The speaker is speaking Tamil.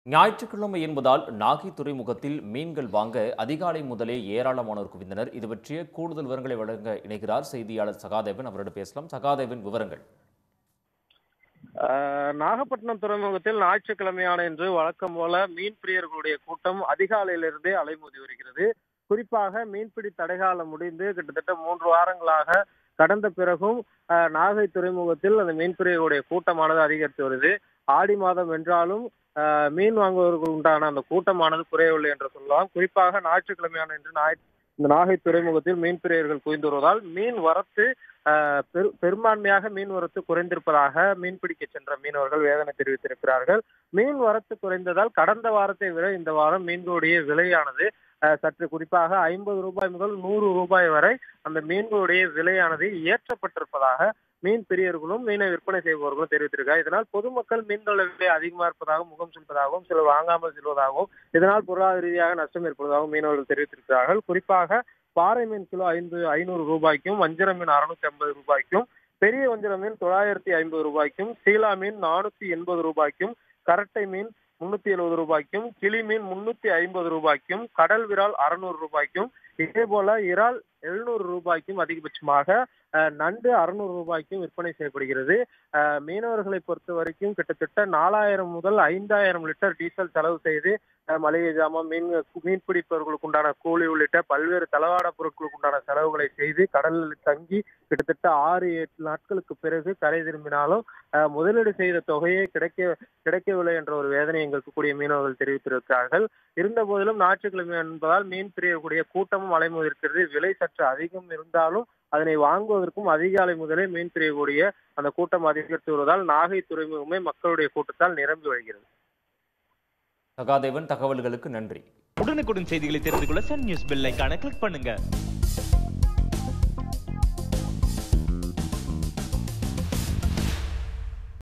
ஞாயிற்றுக்கிழமை என்பதால் நாகை துறைமுகத்தில் மீன்கள் வாங்க அதிகாலை முதலே ஏராளமானோர் குவிந்தனர் இது பற்றிய கூடுதல் விவரங்களை வழங்க இணைகிறார் செய்தியாளர் சகாதேவன் அவரிடம் பேசலாம் சகாதேவன் விவரங்கள் ஆஹ் நாகப்பட்டினம் துறைமுகத்தில் ஞாயிற்றுக்கிழமையான இன்று வழக்கம் போல மீன் பிரியர்களுடைய கூட்டம் அதிகாலையிலிருந்தே அலைமோதி வருகிறது குறிப்பாக மீன்பிடி தடைகாலம் முடிந்து கிட்டத்தட்ட மூன்று வாரங்களாக கடந்த பிறகும் ஆஹ் நாகை துறைமுகத்தில் அந்த மீன்பிரியர்களுடைய கூட்டமானது அதிகரித்து வருது ஆடி மாதம் என்றாலும் ஆஹ் மீன் வாங்குவதற்கு உண்டான அந்த கூட்டமானது குறையவில்லை என்று சொல்லலாம் குறிப்பாக ஞாயிற்றுக்கிழமையான இன்று ஞாயிற்று இந்த நாகை துறைமுகத்தில் மீன் பிரியர்கள் குவிந்து வருவதால் மீன் வரத்து ஆஹ் பெரு- பெரும்பான்மையாக மீன் வரத்து குறைந்திருப்பதாக மீன் பிடிக்க சென்ற மீனவர்கள் வேதனை தெரிவித்திருக்கிறார்கள் மீன் வரத்து குறைந்ததால் கடந்த வாரத்தை விட இந்த வாரம் மீன்களுடைய விலையானது ஆஹ் சற்று குறிப்பாக ஐம்பது ரூபாய் முதல் நூறு ரூபாய் வரை அந்த மீன்களுடைய விலையானது ஏற்றப்பட்டிருப்பதாக மீன் பிரியர்களும் மீனை விற்பனை செய்பவர்களும் தெரிவித்திருக்காங்க இதனால் பொதுமக்கள் மீன்கள விலை அதிகமா இருப்பதாகவும் முகம் சுளிப்பதாகவும் சிலர் வாங்காமல் செல்வதாகவும் இதனால் பொருளாதார ரீதியாக நஷ்டம் ஏற்படுவதாகவும் மீனவர்கள் தெரிவித்திருக்கிறார்கள் குறிப்பாக பாறை மீன் கிலோ ஐந்து ஐநூறு ரூபாய்க்கும் வஞ்சிர மீன் அறுநூத்தி ஐம்பது ரூபாய்க்கும் பெரிய வஞ்சிர மீன் தொள்ளாயிரத்தி ஐம்பது ரூபாய்க்கும் சீலா மீன் நானூத்தி எண்பது ரூபாய்க்கும் கரட்டை மீன் முன்னூத்தி எழுபது ரூபாய்க்கும் கிளி மீன் முன்னூத்தி ஐம்பது ரூபாய்க்கும் கடல் விரால் அறுநூறு ரூபாய்க்கும் இதே போல இறால் எழுநூறு ரூபாய்க்கும் அதிகபட்சமாக அஹ், நண்டு அறுநூறு ரூபாய்க்கும் விற்பனை செய்யப்படுகிறது அஹ், மீனவர்களை பொறுத்த வரைக்கும் கிட்டத்தட்ட நாலாயிரம் முதல் ஐந்தாயிரம் லிட்டர் டீசல் செலவு செய்து அஹ், மளிகை ஜாமான் மீன் மீன் பிடிப்பவர்களுக்கு உண்டான கூலி உள்ளிட்ட பல்வேறு தளவாட பொருட்களுக்கு உண்டான செலவுகளை செய்து கடலில் தங்கி கிட்டத்தட்ட ஆறு எட்டு நாட்களுக்கு பிறகு கரை திரும்பினாலும் அஹ், முதலீடு செய்த தொகையே கிடைக்க கிடைக்கவில்லை என்ற ஒரு வேதனை எங்களுக்கு கூடிய மீனவர்கள் தெரிவித்திருக்கிறார்கள் இருந்த போதிலும் ஞாயிற்றுக்கிழமை என்பதால் மீன் பிரியக்கூடிய கூட்டமும் அலைமோதிருக்கிறது விலை சற்று அதிகம் இருந்தாலும் அதனை வாங்குவதற்கும் அதிகாலை முதலே மீன் பிரியக்கூடிய அந்த கூட்டம் அதிகரித்து வருவதால் நாகை துறைமுகமே மக்களுடைய கூட்டத்தால் நிரம்பி வழிகிறது சகாதேவன் தகவல்களுக்கு நன்றி உடனுக்குடன் செய்திகளை தெரிந்து கொள்ள சன் நியூஸ் பெல் ஐகானை கிளிக் பண்ணுங்க